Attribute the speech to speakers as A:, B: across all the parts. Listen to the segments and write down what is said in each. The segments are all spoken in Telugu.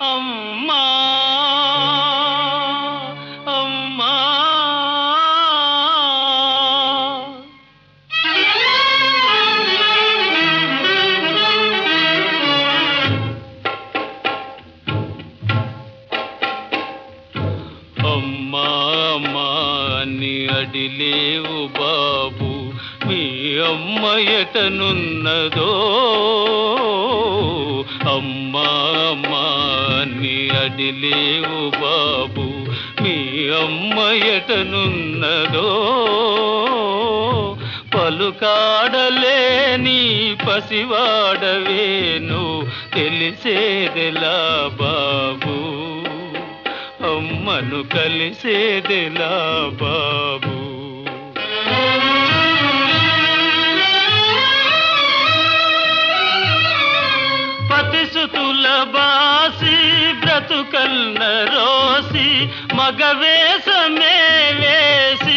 A: అమ్మా అమ్మా అమ్మా అమ్మా అని అడిలేవు బాబు మీ అమ్మ ఎటనున్నదో అమ్మా అమ్మా అని అడిలేవు బాబు మీ అమ్మ ఎటనున్నదో పలుకాడలేని పసివాడవేను తెలిసేదెలా బాబు అమ్మను కలిసేదెలా బాబు పతిసుతుల బాసి బ్రతుకల్న రోసి మగవేషమే వేసి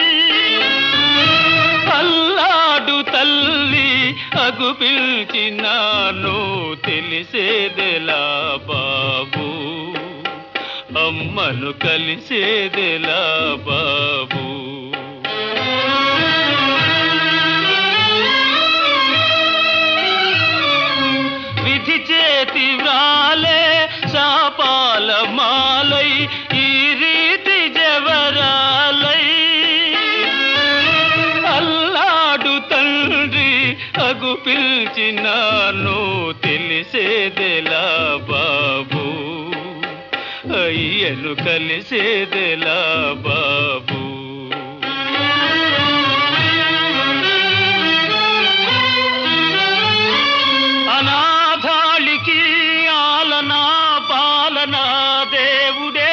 A: అల్లాడు తల్లి అగు పిలిచినాను తెలిసేదెలా బాబు అమ్మను కలిసేదెలా బాబు విధి చేతి వ్రాలే శాపాల మాలై ఈ రీతి జవరాలై అల్లాడు తండ్రి అగు పిలిచినాను తెలిసేదెలా బాబు అయ్యను కలిసేదెలా బాబు అనాథాళికి ఆలనా పాలనా దేవుడే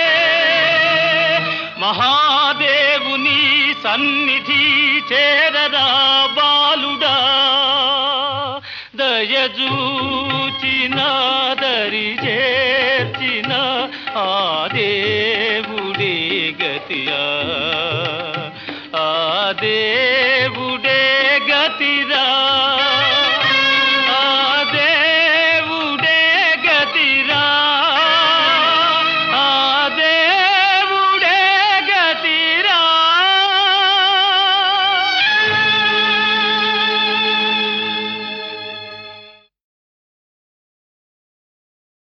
A: మహాదేవుని సన్నిధి చేరరా బాలుడా దయజూచిన దరి చేర్చిన ఆ దేవుడే గతియా ఆ దేవుడే గతి